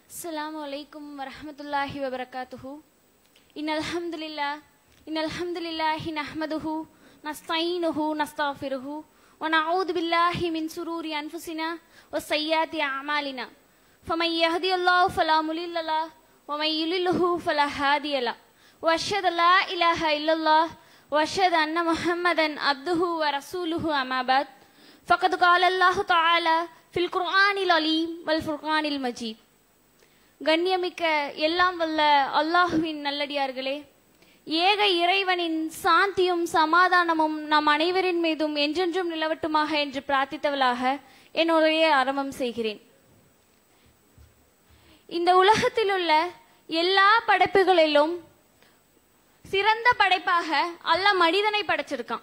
السلام عليكم ورحمة الله وبركاته إن الحمد لله إن الحمد لله نحمده نستعينه نستغفره ونعوذ بالله من سرور أنفسنا وسيئات أعمالنا فمن يهدي الله فلا مضل له ومن يضلله فلا هادي له وأشهد أن لا إله إلا الله وأشهد أن محمدا عبده ورسوله أما بعد فقد قال الله تعالى في القرآن العليم والفرقان المجيد கண்ணியமிக்க எல்லாம் வல்ல அல்லாஹுவின் நல்லடியார்களே ஏக இறைவனின் சாந்தியும் சமாதானமும் நம் அனைவரின் மீதும் என்றென்றும் நிலவட்டுமாக என்று பிரார்த்தித்தவளாக என்னுடைய ஆரம்பம் செய்கிறேன் இந்த உலகத்தில் உள்ள எல்லா படைப்புகளிலும் சிறந்த படைப்பாக அல்லாஹ் மனிதனை படைச்சிருக்கான்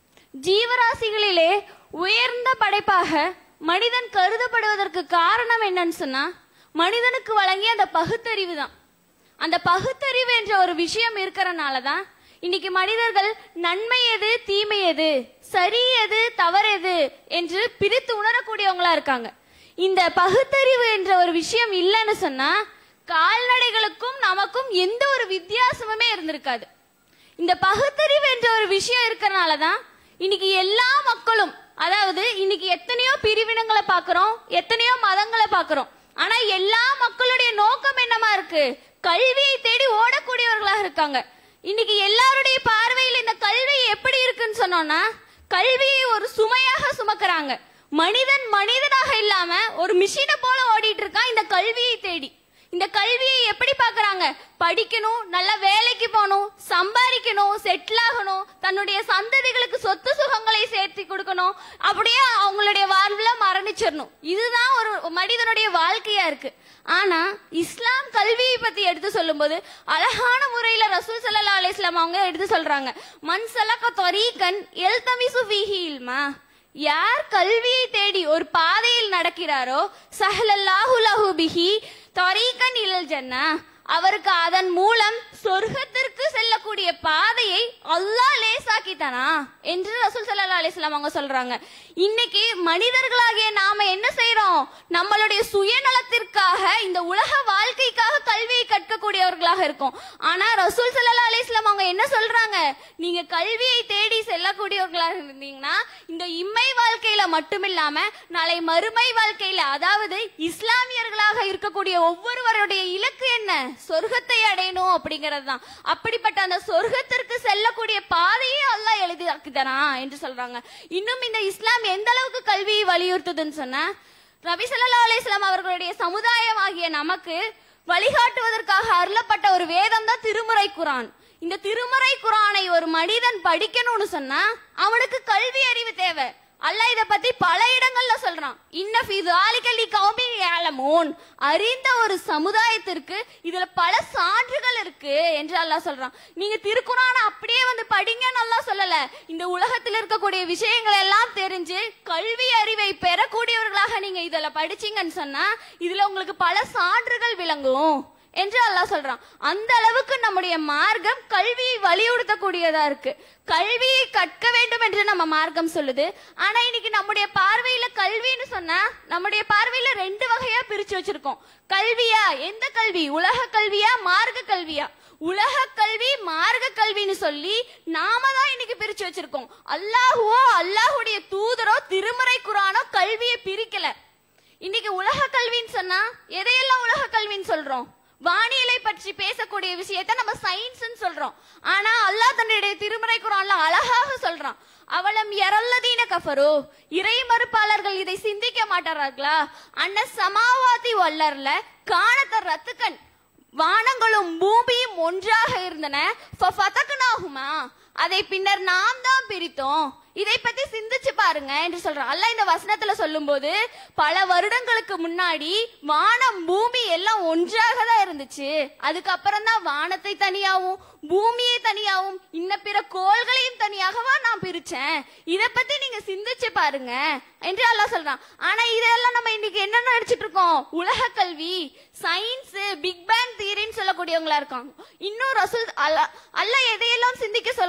ஜீவராசிகளிலே உயர்ந்த படைப்பாக மனிதன் கருதப்படுவதற்கு காரணம் என்னன்னு சொன்னா மனிதனுக்கு வழங்கிய அந்த பகுத்தறிவு தான் அந்த பகுத்தறிவு என்ற ஒரு விஷயம் இருக்கிறனால தான் இன்னைக்கு மனிதர்கள் நன்மை எது தீமை எது சரி எது தவறு எது என்று பிரித்து உணரக்கூடியவங்களா இருக்காங்க இந்த பகுத்தறிவு என்ற ஒரு விஷயம் இல்லைன்னு சொன்னா கால்நடைகளுக்கும் நமக்கும் எந்த ஒரு வித்தியாசமுமே இருந்திருக்காது இந்த பகுத்தறிவு என்ற ஒரு விஷயம் இருக்கறனால தான் இன்னைக்கு எல்லா மக்களும் அதாவது இன்னைக்கு எத்தனையோ பிரிவினங்களை பார்க்கிறோம் எத்தனையோ மதங்களை பார்க்கிறோம் ஆனா எல்லா மக்களுடைய நோக்கம் என்னமா இருக்கு கல்வியை தேடி ஓடக்கூடியவர்களாக இருக்காங்க இன்னைக்கு எல்லாருடைய பார்வையில் இந்த கல்வி எப்படி இருக்குன்னு சொன்னோம்னா கல்வியை ஒரு சுமையாக சுமக்கறாங்க மனிதன் மனிதனாக இல்லாம ஒரு மிஷினை போல ஓடிட்டு இருக்கான் இந்த கல்வியை தேடி இந்த கல்வியை எப்படி பார்க்கறாங்க படிக்கணும் நல்ல வேலைக்கு போகணும் சம்பாதிக்கணும் செட்டில் ஆகணும் தன்னுடைய சந்ததிகளுக்கு சொத்து சுகங்களை சேர்த்து கொடுக்கணும் அப்படியே அவங்களுடைய வாழ்வுல மரணிச்சிடணும் இதுதான் ஒரு மனிதனுடைய வாழ்க்கையா இருக்கு ஆனா இஸ்லாம் கல்வியை பத்தி எடுத்து சொல்லும்போது அழகான முறையில ரசூல் ஸல்லல்லாஹு அலைஹி வஸல்லம் அவங்க எடுத்து சொல்றாங்க மன் சலக தொரீகன் எல்தமிசு ஃபீஹி இல்மா யார் கல்வியை தேடி ஒரு பாதையில் நடக்கிறாரோ சஹலல்லாஹு லஹு பிஹி தரீகன் இலல் ஜன்னா அவருக்கு அதன் மூலம் சொர்க்கத்திற்கு செல்லக்கூடிய பாதையை அல்லாஹ் லேசாக்கித்தானா என்று ரசூல் ஸல்லல்லாஹு அலைஹி வஸல்லம் அவங்க சொல்றாங்க இன்னைக்கு மனிதர்களாகிய நாம என்ன செய்றோம் நம்மளுடைய சுயநலத்திற்காக இந்த உலக வாழ்க்கைக்காக கல்வியை கற்கக்கூடியவர்களாக இருக்கோம் ஆனா ரசூல் ஸல்லல்லாஹு அலைஹி வஸல்லம் அவங்க என்ன சொல்றாங்க நீங்க கல்வியை தேடி செல்லக்கூடியவர்களாக இருந்தீங்கன்னா இந்த இம்மை வாழ்க்கையில மட்டுமில்லாம நாளை மறுமை வாழ்க்கையில அதாவது இஸ்லாமியர்களாக இருக்கக்கூடிய ஒவ்வொருவருடைய இலக்கு என்ன சொர்க்கத்தை அடையணும் அப்படிங்கிறது தான் அப்படிப்பட்ட அந்த சொர்க்கத்திற்கு செல்லக்கூடிய பாதையை அல்லாஹ் எழுதியாக்குதானா என்று சொல்றாங்க இன்னும் இந்த இஸ்லாம் எந்த அளவுக்கு கல்வியை வலியுறுத்துதுன்னு சொன்னா ரபி ஸல்லல்லாஹு அலைஹி வஸல்லம் அவர்களுடைய சமுதாயம் ஆகிய நமக்கு வழிகாட்டுவதற்காக அருளப்பட்ட ஒரு வேதம் தான் திருமுறை குரான் இந்த திருமுறை குரானை ஒரு மனிதன் படிக்கணும்னு சொன்னா அவனுக்கு கல்வி அறிவு தேவை அல்லாஹ் இத பத்தி பல இடங்கள்ல சொல்றான் இன்ன ஃபீ ذَلِكَ கௌமி يَعْلَمُونَ அறிந்த ஒரு சமுதாயத்திற்கு இதுல பல சான்றுகள் இருக்கு என்று அல்லாஹ் சொல்றான் நீங்க திருக்குறானை அப்படியே வந்து படிங்கன்னு அல்லாஹ் சொல்லல இந்த உலகத்தில் இருக்கக்கூடிய விஷயங்கள் எல்லாம் தெரிஞ்சு கல்வி அறிவை பெறக்கூடியவர்களாக நீங்க இதுல படிச்சீங்கன்னு சொன்னா இதுல உங்களுக்கு பல சான்றுகள் விளங்கும் என்று அல்லாஹ் சொல்றான் அந்த அளவுக்கு நம்முடைய மார்க்கம் கல்வியை வலியுறுத்தக்கூடியதா இருக்கு கல்வியை கற்க வேண்டும் என்று நம்ம மார்க்கம் சொல்லுது ஆனா இன்னைக்கு நம்முடைய பார்வையில கல்வின்னு சொன்னா நம்முடைய பார்வையில ரெண்டு வகையா பிரிச்சு வச்சிருக்கோம் கல்வியா எந்த கல்வி உலக கல்வியா மார்க்க கல்வியா உலக கல்வி மார்க்க கல்வின்னு சொல்லி நாம தான் இன்னைக்கு பிரிச்சு வச்சிருக்கோம் அல்லாஹுவோ அல்லாஹுடைய தூதரோ திருமறை குரானோ கல்வியை பிரிக்கல இன்னைக்கு உலக கல்வின்னு சொன்னா எதையெல்லாம் உலக கல்வின்னு சொல்றோம் வானிலை பற்றி பேசக்கூடிய விஷயத்த நம்ம சயின்ஸ் சொல்றோம் ஆனா அல்லாஹ் தன்னுடைய திருமறை குரான்ல அழகாக சொல்றான் அவலம் எரல்லதீன கஃபரோ இறை மறுப்பாளர்கள் இதை சிந்திக்க மாட்டார்களா அன்ன சமாவாதி வல்லர்ல காணத்த ரத்துக்கன் வானங்களும் பூமியும் ஒன்றாக இருந்தன ஃபஃபதக்னாஹுமா அதை பின்னர் நாம் தான் பிரித்தோம் இதை பத்தி சிந்திச்சு பாருங்க என்று சொல்றான் அல்ல இந்த வசனத்துல சொல்லும்போது பல வருடங்களுக்கு முன்னாடி வானம் பூமி எல்லாம் ஒன்றாக தான் இருந்துச்சு அதுக்கப்புறம் தான் வானத்தை தனியாவும் பூமியை தனியாவும் இன்ன பிற கோள்களையும் தனியாகவா நான் பிரிச்சேன் இத பத்தி நீங்க சிந்திச்சு பாருங்க என்று அல்லாஹ் சொல்றான் ஆனா இதெல்லாம் நம்ம இன்னைக்கு என்ன நடிச்சிட்டு இருக்கோம் உலக கல்வி சயின்ஸ் பிக் பேங் தியரின்னு சொல்லக்கூடியவங்களா இருக்காங்க இன்னும் ரசூல் அல்ல அல்ல எதையெல்லாம் சிந்திக்க சொல்றான்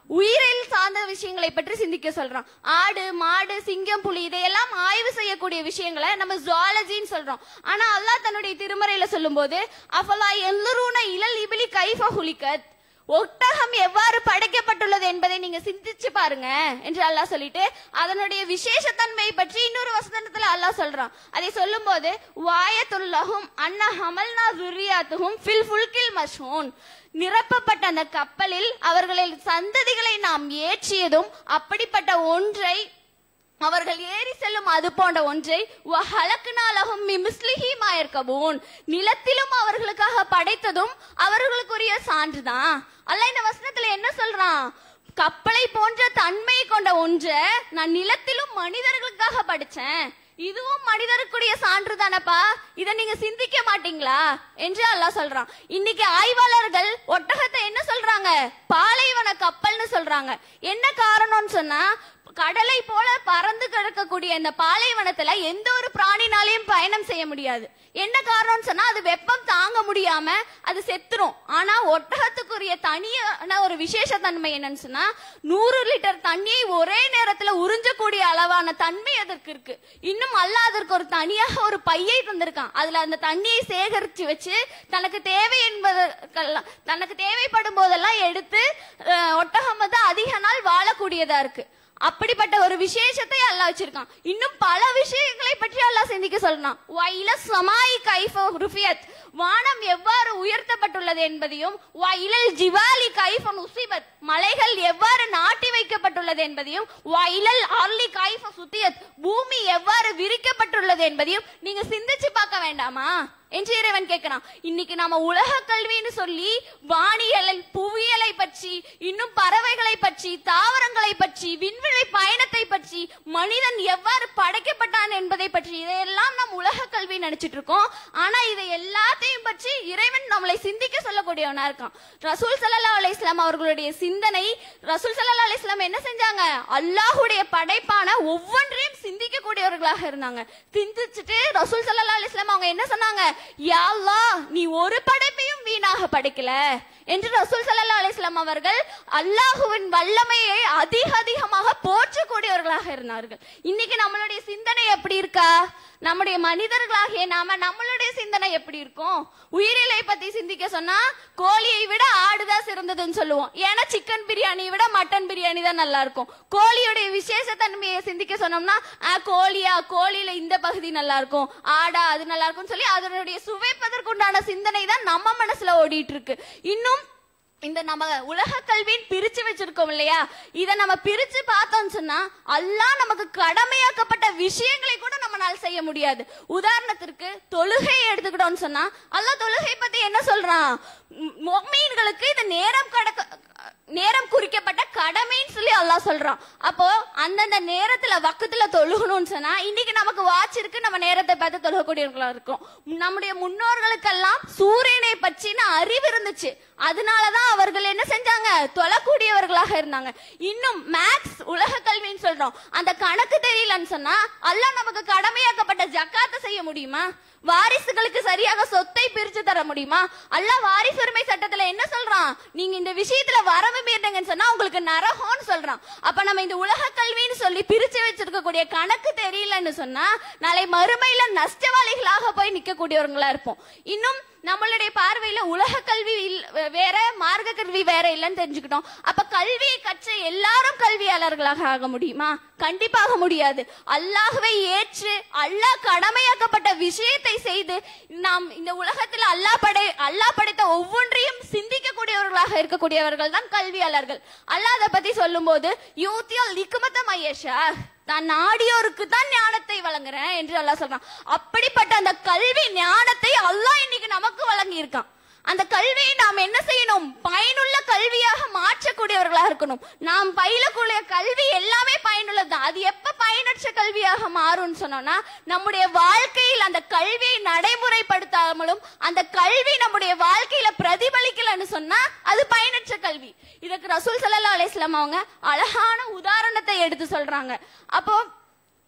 உயிரில் சார்ந்த விஷயங்களை பற்றி சிந்திக்க சொல்றான் ஆடு மாடு சிங்கம் புலி இதையெல்லாம் ஆய்வு செய்யக்கூடிய விஷயங்களை நம்ம ஜுவாலஜின்னு சொல்றோம் ஆனா அல்லாஹ் தன்னுடைய திருமறையில சொல்லும்போது அஃபலா எல்லரூன இலல் இபிலி கைஃப ஹுலிகத் ஒட்டகம் எவ்வாறு படைக்கப்பட்டுள்ளது என்பதை நீங்க சிந்திச்சு பாருங்க என்று அல்லாஹ் சொல்லிட்டு அதனுடைய விசேஷத்தன்மை பற்றி இன்னொரு வசனத்துல அல்லாஹ் சொல்றான் அதை சொல்லும்போது வாயத்துல்லஹும் அன்ன ஹமல்னா துரியாத்துஹும் ஃபில் ஃபுல்கில் மஷ்ஹூன் நிரப்பப்பட்ட அந்த கப்பலில் அவர்களின் சந்ததிகளை நாம் ஏற்றியதும் அப்படிப்பட்ட ஒன்றை அவர்கள் ஏறி செல்லும் அது போன்ற ஒன்றை வஹலக்னாலஹும் மிமிஸ்லிஹி மாயர்கபூன் நிலத்திலும் அவர்களுக்காக படைத்ததும் அவர்களுக்குரிய சான்றுதான் அல்லாஹ் இந்த வசனத்துல என்ன சொல்றான் கப்பலை போன்ற தன்மை கொண்ட ஒன்றை நான் நிலத்திலும் மனிதர்களுக்காக படிச்சேன் இதுவும் மனிதருக்குரிய சான்று தானப்பா இதை நீங்க சிந்திக்க மாட்டீங்களா என்று அல்லாஹ் சொல்றான் இன்னைக்கு ஆய்வாளர்கள் ஒட்டகத்தை என்ன சொல்றாங்க பாலைவன கப்பல்னு சொல்றாங்க என்ன காரணம்னு சொன்னா கடலை போல பறந்து கிடக்கக்கூடிய இந்த பாலைவனத்துல எந்த ஒரு பிராணினாலையும் பயணம் செய்ய முடியாது என்ன காரணம்னு சொன்னா அது வெப்பம் தாங்க முடியாம அது செத்துரும் ஆனா ஒட்டகத்துக்குரிய தனியான ஒரு விசேஷ தன்மை என்னன்னு சொன்னா நூறு லிட்டர் தண்ணியை ஒரே நேரத்துல உறிஞ்சக்கூடிய அளவான தன்மை அதற்கு இருக்கு இன்னும் அல்ல அதற்கு ஒரு தனியாக ஒரு பையை தந்திருக்கான் அதுல அந்த தண்ணியை சேகரிச்சு வச்சு தனக்கு தேவை என்பதற்கெல்லாம் தனக்கு தேவைப்படும் போதெல்லாம் எடுத்து அஹ், ஒட்டகம் வந்து அதிக நாள் வாழக்கூடியதா இருக்கு அப்படிப்பட்ட ஒரு விசேஷத்தை அல்லாஹ் வச்சிருக்கான் இன்னும் பல விஷயங்களை பற்றி அல்லாஹ் சிந்திக்க சொல்றான் வைல சமாய் கைஃப ருஃபியத் வானம் எவ்வாறு உயர்த்தப்பட்டுள்ளது என்பதையும் வைலல் ஜிவாலி கைஃப நுசிபத் மலைகள் எவ்வாறு நாட்டி வைக்கப்பட்டுள்ளது என்பதையும் வைலல் அர்லி கைஃப சுத்தியத் பூமி எவ்வாறு விரிக்கப்பட்டுள்ளது என்பதையும் நீங்க சிந்திச்சு பார்க்க வேண்டாமா என்று இறைவன் கேட்கிறான் இன்னைக்கு நாம உலக கல்வின்னு சொல்லி வானியலை புவியியலை பற்றி இன்னும் பறவைகளை பற்றி தாவரங்களை பற்றி விண்வெளி பயணத்தை பற்றி மனிதன் எவ்வாறு படைக்கப்பட்டான் என்பதை பற்றி இதையெல்லாம் நாம் உலக கல்வி நினைச்சிட்டு இருக்கோம் ஆனா இதை எல்லாத்தையும் பற்றி இறைவன் நம்மளை சிந்திக்க சொல்லக்கூடியவனா இருக்கான் ரசூல் சல்லா அலிஸ்லாம் அவர்களுடைய சிந்தனை ரசூல் சல்லா அலிஸ்லாம் என்ன செஞ்சாங்க அல்லாஹுடைய படைப்பான ஒவ்வொன்றையும் சிந்திக்க கூடியவர்களாக இருந்தாங்க சிந்திச்சுட்டு ரசூல் சல்லா அலிஸ்லாம் அவங்க என்ன சொன்னாங்க யா அல்லாஹ் நீ ஒரு படைப்பையும் வீணாக படைக்கல என்று ரசூல் சல்லா அலிஸ்லாம் அவர்கள் அல்லாஹுவின் வல்லமையை அதிக அதிகமாக போற்றக்கூடியவர்களாக இருந்தார்கள் இன்னைக்கு நம்மளுடைய சிந்தனை எப்படி இருக்கா நம்முடைய மனிதர்களாகிய நாம நம்மளுடைய சிந்தனை எப்படி இருக்கும் உயிரிலை பத்தி சிந்திக்க சொன்னா கோழியை விட ஆடுதான் சிறந்ததுன்னு சொல்லுவோம் ஏன்னா சிக்கன் பிரியாணியை விட மட்டன் பிரியாணி தான் நல்லா இருக்கும் கோழியுடைய விசேஷ தன்மையை சிந்திக்க சொன்னோம்னா ஆ, கோழியா கோழியில இந்த பகுதி நல்லா இருக்கும் ஆடா அது நல்லா இருக்கும்னு சொல்லி அதனுடைய சுவைப்பதற்குண்டான சிந்தனை தான் நம்ம மனசுல ஓடிட்டு இருக்கு இன்னும் இந்த நம்ம உலக கல்வின்னு பிரிச்சு வச்சிருக்கோம் இல்லையா இத நம்ம பிரிச்சு பார்த்தோம்னு சொன்னா அல்லாஹ் நமக்கு கடமையாக்கப்பட்ட விஷயங்களை கூட நம்மளால செய்ய முடியாது உதாரணத்திற்கு தொழுகை எடுத்துக்கிட்டோம்னு சொன்னா அல்லாஹ் தொழுகை பத்தி என்ன சொல்றான் ம், மொமீன்களுக்கு இந்த நேரம் கடக்க நேரம் குறிக்கப்பட்ட கடமைன்னு சொல்லி அல்லாஹ் சொல்றான் அப்போ அந்தந்த நேரத்துல வக்கத்துல தொழுகணும்னு சொன்னா இன்னைக்கு நமக்கு வாட்ச் இருக்கு நம்ம நேரத்தை பார்த்து தொழுகக்கூடியவர்களா இருக்கும் நம்முடைய முன்னோர்களுக்கெல்லாம் சூரியனை பற்றின அறிவு இருந்துச்சு அதனாலதான் அவர்கள் என்ன செஞ்சாங்க தொழக்கூடியவர்களாக இருந்தாங்க இன்னும் மேக்ஸ் உலக கல்வின்னு சொல்றோம் அந்த கணக்கு தெரியலன்னு சொன்னா அல்லாஹ் நமக்கு கடமையாக்கப்பட்ட ஜக்காத்தை செய்ய முடியுமா வாரிசுகளுக்கு சரியாக சொத்தை பிரிச்சு தர முடியுமா அல்லாஹ் வாரிசு உரிமை சட்டத்துல என்ன சொல்றான் நீங்க இந்த விஷயத்துல வரவு மீறினங்கன்னு சொன்னா உங்களுக்கு நரகம்னு சொல்றான் அப்ப நம்ம இந்த உலக கல்வின்னு சொல்லி பிரிச்சு வச்சிருக்கக்கூடிய கணக்கு தெரியலன்னு சொன்னா நாளை மறுமையில நஷ்டவாளிகளாக போய் நிக்கக்கூடியவங்களா இருப்போம் இன்னும் நம்மளுடைய பார்வையில உலக கல்வி இல்ல- வேற மார்க்க கல்வி வேற இல்லைன்னு தெரிஞ்சுக்கிட்டோம் அப்ப கல்வியை கற்ற எல்லாரும் கல்வியாளர்களாக ஆக முடியுமா கண்டிப்பாக முடியாது அல்லாஹ்வை ஏற்று அல்லாஹ் கடமையாக்கப்பட்ட விஷயத்தை செய்து நாம் இந்த உலகத்தில் அல்லாஹ் படை அல்லாஹ் படைத்த ஒவ்வொன்றையும் சிந்திக்கக்கூடியவர்களாக இருக்கக்கூடியவர்கள் தான் கல்வியாளர்கள் அல்லாஹ் அதை பத்தி சொல்லும்போது யூத்தியல் நிக்குமத்த மையஷா தான் நாடியோருக்கு தான் ஞானத்தை வழங்குறேன் என்று அல்லாஹ் சொல்றான் அப்படிப்பட்ட அந்த கல்வி ஞானத்தை அல்லாஹ் இன்னைக்கு நமக்கு வழங்கி இருக்கான் அந்த கல்வியை நாம் என்ன செய்யணும் பயனுள்ள கல்வியாக மாற்றக்கூடியவர்களாக இருக்கணும் நாம் பயிலக்கூடிய கல்வி எல்லாமே பயனுள்ளது தான் அது எப்ப பயனற்ற கல்வியாக மாறும்னு சொன்னோம்னா நம்முடைய வாழ்க்கையில் அந்த கல்வியை நடைமுறைப்படுத்தாமலும் அந்த கல்வி நம்முடைய வாழ்க்கையில பிரதிபலிக்கலன்னு சொன்னா அது பயனற்ற கல்வி இதுக்கு ரசூல் ஸல்லல்லாஹு அலைஹி வஸல்லம் அவங்க அழகான உதாரணத்தை எடுத்து சொல்றாங்க அப்போ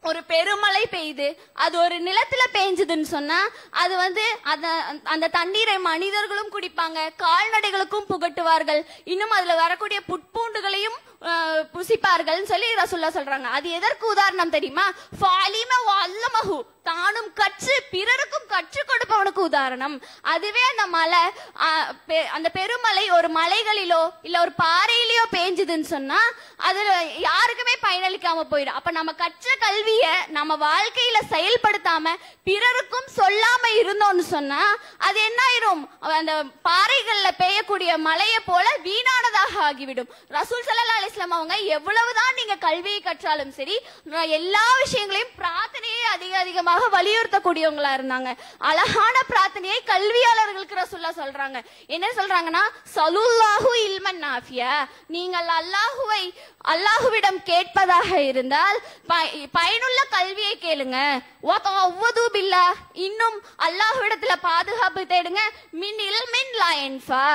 ஒரு பெருமழை பெய்யுது அது ஒரு நிலத்துல பெய்ஞ்சதுன்னு சொன்னா அது வந்து அந்த அந்த தண்ணீரை மனிதர்களும் குடிப்பாங்க கால்நடைகளுக்கும் புகட்டுவார்கள் இன்னும் அதுல வரக்கூடிய புட்பூண்டுகளையும் அஹ், புசிப்பார்கள்னு சொல்லி ரசுல்லா சொல்றாங்க அது எதற்கு உதாரணம் தெரியுமா ஃபாலிம வல்லமஹு தானும் கற்று பிறருக்கும் கற்றுக் கொடுப்பவனுக்கு உதாரணம் அதுவே அந்த மலை அஹ், பெ- அந்த பெருமலை ஒரு மலைகளிலோ இல்ல ஒரு பாறையிலயோ பேஞ்சுதுன்னு சொன்னா அது யாருக்குமே பயனளிக்காம போயிடும் அப்ப நம்ம கற்ற கல்விய நம்ம வாழ்க்கையில செயல்படுத்தாம பிறருக்கும் சொல்லாம இருந்தோம்னு சொன்னா அது என்ன ஆயிரும் அந்த பாறைகள்ல பெய்யக்கூடிய மலையை போல வீணானதாக ஆகிவிடும் ரசூல் சல்லா அலிஸ்லாம் அவங்க எவ்வளவுதான் நீங்க கல்வியை கற்றாலும் சரி நான் எல்லா விஷயங்களையும் பிரார்த்தனையை அதிக அதிகமாக வலியுறுத்தக்கூடியவங்களா இருந்தாங்க அழகான பிரார்த்தனையை கல்வியாளர்களுக்கு ரசூல்லா சொல்றாங்க என்ன சொல்றாங்கன்னா சலுல்லாஹு இல்மன் நாஃபியா நீங்கள் அல்லாஹுவை அல்லாஹுவிடம் கேட்பதாக இருந்தால் ப- பயனுள்ள கல்வியை கேளுங்க வதஅவ்வது பில்லாஹ். இன்னும் அல்லாஹ்விடத்துல பாதுகாப்பு தேடுங்க மின் இல்மின் லா யன்ஃபா.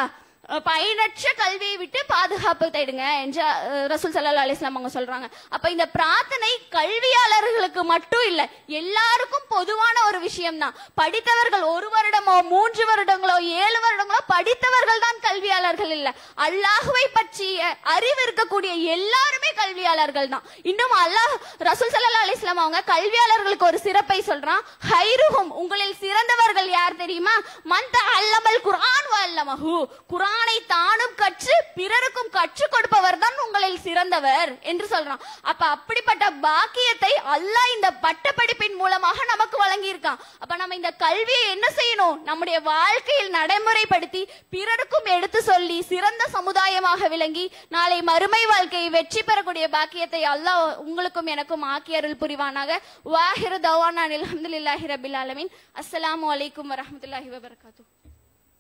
பயனற்ற கல்வியை விட்டு பாதுகாப்பு தேடுங்க என்று அஹ், ரசூல் சல்லா அலிஸ்லாம் அவங்க சொல்றாங்க அப்ப இந்த பிரார்த்தனை கல்வியாளர்களுக்கு மட்டும் இல்ல எல்லாருக்கும் பொதுவான ஒரு விஷயம் தான் படித்தவர்கள் ஒரு வருடமோ மூன்று வருடங்களோ ஏழு வருடங்களோ படித்தவர்கள் தான் கல்வியாளர்கள் இல்ல அல்லாஹுவை பற்றிய அறிவு இருக்கக்கூடிய எல்லாருமே கல்வியாளர்கள் தான் இன்னும் அல்லாஹ் ரசூல் சல்லா அலிஸ்லாம் அவங்க கல்வியாளர்களுக்கு ஒரு சிறப்பை சொல்றான் ஹைருஹும் உங்களில் சிறந்தவர்கள் யார் தெரியுமா மந்த அல்லமல் குர்ஆன் வல்லமஹு குர்ஆனை தானும் கற்று பிறருக்கும் கற்றுக் கொடுப்பவர் தான் உங்களில் சிறந்தவர் என்று சொல்றான் அப்ப அப்படிப்பட்ட பாக்கியத்தை அல்லாஹ் இந்த பட்டப்படிப்பின் மூலமாக நமக்கு வழங்கி இருக்கான் அப்ப நம்ம இந்த கல்வியை என்ன செய்யணும் நம்முடைய வாழ்க்கையில் நடைமுறைப்படுத்தி பிறருக்கும் எடுத்து சொல்லி சிறந்த சமுதாயமாக விளங்கி நாளை மறுமை வாழ்க்கையை வெற்றி பெறக்கூடிய பாக்கியத்தை அல்லாஹ் உங்களுக்கும் எனக்கும் ஆக்கி அருள் புரிவானாக வாஹிரு தவானா அல்ஹம்துலில்லாஹி ரபில் ஆலமீன் அஸ்ஸலாமு அலைக்கும் வரஹ்மத்துல்லாஹி வபரகாத்துஹு